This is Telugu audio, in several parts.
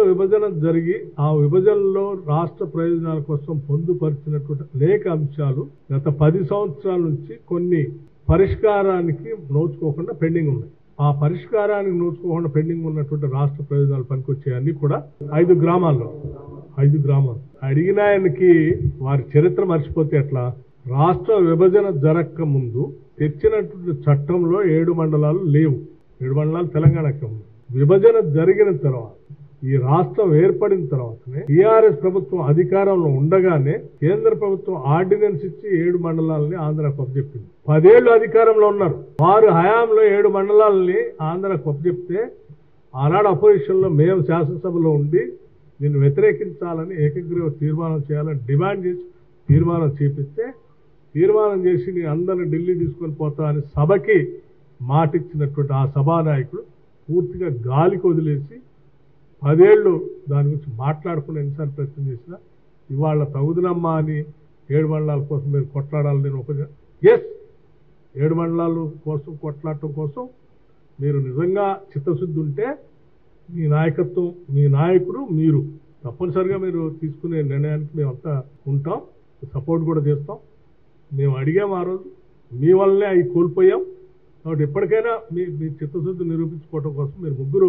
విభజన జరిగి ఆ విభజనలో రాష్ట్ర ప్రయోజనాల కోసం పొందుపరిచినటువంటి అనేక అంశాలు గత పది సంవత్సరాల నుంచి కొన్ని పరిష్కారానికి నోచుకోకుండా పెండింగ్ ఉన్నాయి ఆ పరిష్కారానికి నోచుకోకుండా పెండింగ్ ఉన్నటువంటి రాష్ట్ర ప్రయోజనాలు పనికొచ్చే అన్ని కూడా ఐదు గ్రామాల్లో ఐదు గ్రామాలు అడిగిన ఆయనకి వారి చరిత్ర మర్చిపోతే ఎట్లా రాష్ట్ర విభజన జరగక ముందు తెచ్చినటువంటి చట్టంలో ఏడు మండలాలు లేవు ఏడు మండలాలు తెలంగాణకి ఉంది విభజన జరిగిన తర్వాత ఈ రాష్ట్రం ఏర్పడిన తర్వాతనే టీఆర్ఎస్ ప్రభుత్వం అధికారంలో ఉండగానే కేంద్ర ప్రభుత్వం ఆర్డినెన్స్ ఇచ్చి ఏడు మండలాలని ఆంధ్రాకు అప్పచెప్పింది పదేళ్లు అధికారంలో ఉన్నారు వారు హయాంలో ఏడు మండలాలని ఆంధ్రాకు అప్పచెప్తే ఆనాడు అపోజిషన్ లో మేము శాసనసభలో ఉండి దీన్ని వ్యతిరేకించాలని ఏకగ్రీవ తీర్మానం చేయాలని డిమాండ్ చేసి తీర్మానం చేపిస్తే తీర్మానం చేసి నేను అందరిని ఢిల్లీ తీసుకొని పోతా అని సభకి మాటిచ్చినటువంటి ఆ సభానాయకుడు పూర్తిగా గాలికి వదిలేసి పదేళ్లు దాని గురించి మాట్లాడుకుని ఎన్నిసార్లు ప్రయత్నం చేసినా ఇవాళ తగుదనమ్మా అని ఏడు మండలాల కోసం మీరు కొట్లాడాలని నేను ఒక ఎస్ ఏడు మండలాల కోసం కొట్లాడటం కోసం మీరు నిజంగా చిత్తశుద్ధి ఉంటే మీ నాయకత్వం మీ నాయకుడు మీరు తప్పనిసరిగా మీరు తీసుకునే నిర్ణయానికి మేమంతా ఉంటాం సపోర్ట్ కూడా చేస్తాం మేము అడిగాం ఆ రోజు మీ వల్లనే అవి కోల్పోయాం కాబట్టి ఎప్పటికైనా మీ మీ చిత్తశుద్ధి నిరూపించుకోవడం కోసం మీరు ముగ్గురు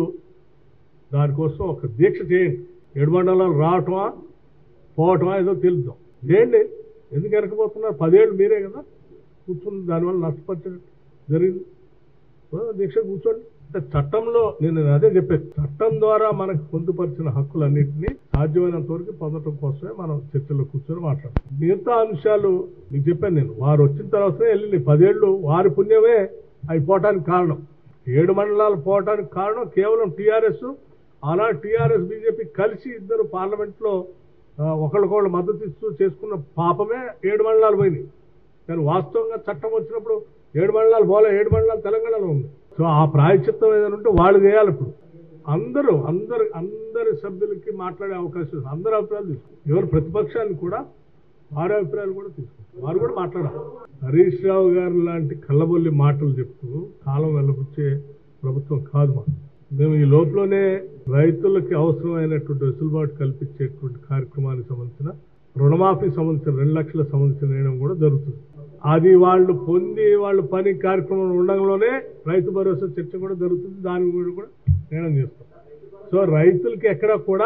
దానికోసం ఒక దీక్ష చేయండి ఏడు మండలాలు రావటమా పోవటమా ఏదో తెలుద్దాం చేయండి ఎందుకు వెనకపోతున్నారు పదేళ్ళు మీరే కదా కూర్చుని దానివల్ల నష్టపరచడం జరిగింది ఓ, దీక్ష కూర్చోండి అంటే చట్టంలో నేను అదే చెప్పేది చట్టం ద్వారా మనకు పొందుపరిచిన హక్కులన్నింటినీ సాధ్యమైనంత వరకు పొందడం కోసమే మనం చర్చలో కూర్చొని మాట్లాడతాం మిగతా అంశాలు మీకు చెప్పాను నేను వారు వచ్చిన తర్వాతనే వెళ్ళింది పదేళ్లు వారి పుణ్యమే అవి పోవటానికి కారణం ఏడు మండలాలు పోవటానికి కారణం కేవలం టీఆర్ఎస్ ఆనాడు టీఆర్ఎస్ బీజేపీ కలిసి ఇద్దరు పార్లమెంట్లో ఆ, ఒకళ్ళకొకళ్ళు మద్దతు ఇస్తూ చేసుకున్న పాపమే ఏడు మండలాలు పోయినాయి కానీ వాస్తవంగా చట్టం వచ్చినప్పుడు ఏడు మండలాలు పోలే ఏడు మండలాలు తెలంగాణలో ఉంది సో ఆ ప్రాయచిత్తం ఏదైనా ఉంటే వాళ్ళు చేయాలి ఇప్పుడు అందరూ అందరు అందరి సభ్యులకి మాట్లాడే అవకాశం ఉంది. అందరి అభిప్రాయాలు తీసుకుంటారు ఎవరు ప్రతిపక్షాన్ని కూడా వారి అభిప్రాయాలు కూడా తీసుకుంటారు వారు కూడా మాట్లాడాలి హరీష్ రావు గారు లాంటి కళ్ళబొల్లి మాటలు చెప్తూ కాలం వెళ్ళబుచ్చే ప్రభుత్వం కాదు మాకు మేము ఈ లోపలనే రైతులకి అవసరమైనటువంటి వెసులుబాటు కల్పించేటువంటి కార్యక్రమానికి సంబంధించిన రుణమాఫీ సంబంధించిన రెండు లక్షల సంబంధించిన నిర్ణయం కూడా జరుగుతుంది అది వాళ్ళు పొంది వాళ్ళు పని కార్యక్రమం ఉండడంలోనే రైతు భరోసా చర్చ కూడా జరుగుతుంది దాని గురించి కూడా నిర్ణయం చేస్తాం సో రైతులకి ఎక్కడ కూడా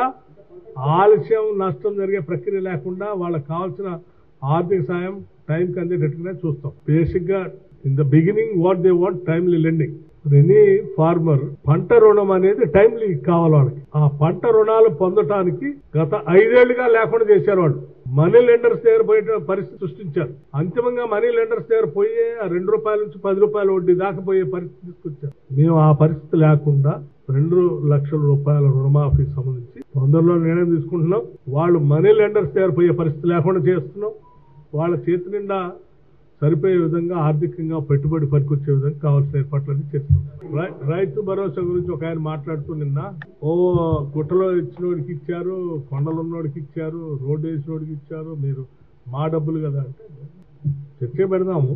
ఆలస్యం నష్టం జరిగే ప్రక్రియ లేకుండా వాళ్ళకి కావాల్సిన ఆర్థిక సాయం టైంకి అందేటట్టుగానే చూస్తాం బేసిక్ గా in the beginning what they want timely lending any farmer పంట రుణం అనేది టైమ్లీ కావాలి వాళ్ళకి ఆ పంట రుణాలు పొందటానికి గత ఐదేళ్లుగా లేకుండా చేశారు వాళ్ళు మనీ లెండర్స్ దగ్గర పోయే పరిస్థితి సృష్టించారు అంతిమంగా మనీ లెండర్స్ దగ్గర పోయే ఆ రెండు రూపాయల నుంచి పది రూపాయల వడ్డీ దాకా పోయే పరిస్థితి తీసుకొచ్చారు మేము ఆ పరిస్థితి లేకుండా రెండు లక్షల రూపాయల రుణమాఫీ సంబంధించి తొందరలో నిర్ణయం తీసుకుంటున్నాం వాళ్ళు మనీ లెండర్స్ దగ్గర పోయే పరిస్థితి లేకుండా చేస్తున్నాం వాళ్ళ చేతి నిండా సరిపోయే విధంగా ఆర్థికంగా పెట్టుబడి పనికొచ్చే విధంగా కావాల్సిన ఏర్పాట్లన్నీ చేస్తున్నాం రై- రైతు భరోసా గురించి ఒక ఆయన మాట్లాడుతూ నిన్న ఓ గుట్టలో ఇచ్చినోడికి ఇచ్చారు కొండలు ఉన్నోడికి ఇచ్చారు రోడ్డు వేసినోడికి ఇచ్చారు మీరు మా డబ్బులు కదా అంటే చర్చ పెడదాము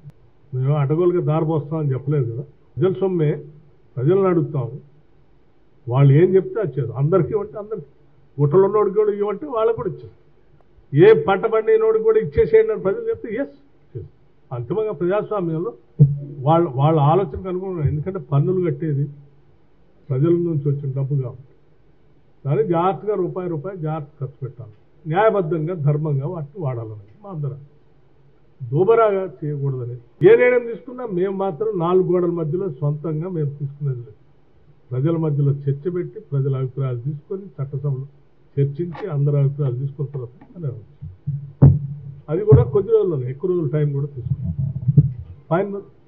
మేము అడగోలుగా దారిపోస్తామని చెప్పలేదు కదా ప్రజల సొమ్మే ప్రజలను అడుగుతాము వాళ్ళు ఏం చెప్తే అది చేద్దాం అందరికీ ఇవ్వంటే అందరికి గుట్టలు ఉన్నోడికి కూడా ఇవ్వంటే వాళ్ళకు కూడా ఇచ్చారు ఏ పంట పండినోడికి కూడా ఇచ్చేసేయండి అని ప్రజలు చెప్తే ఎస్ అంతిమంగా ప్రజాస్వామ్యంలో వాళ్ళ వాళ్ళ ఆలోచనకు అనుగుణంగా ఎందుకంటే పన్నులు కట్టేది ప్రజల నుంచి వచ్చిన డబ్బు కాబట్టి దాన్ని జాగ్రత్తగా రూపాయి రూపాయి జాగ్రత్త ఖర్చు పెట్టాలి న్యాయబద్ధంగా ధర్మంగా వాటిని వాడాలనేది మా అందరం దూబరాగా చేయకూడదని ఏ నిర్ణయం తీసుకున్నా మేము మాత్రం నాలుగు గోడల మధ్యలో సొంతంగా మేము తీసుకునేది లేదు ప్రజల మధ్యలో చర్చ పెట్టి ప్రజల అభిప్రాయాలు తీసుకొని చట్టసభలో చర్చించి అందరి అభిప్రాయాలు తీసుకున్న తర్వాత నిర్ణయం తీసుకుంటాం. అది కూడా కొద్ది రోజుల్లోనే ఎక్కువ రోజులు టైం కూడా తీసుకుంటాం ఫైన్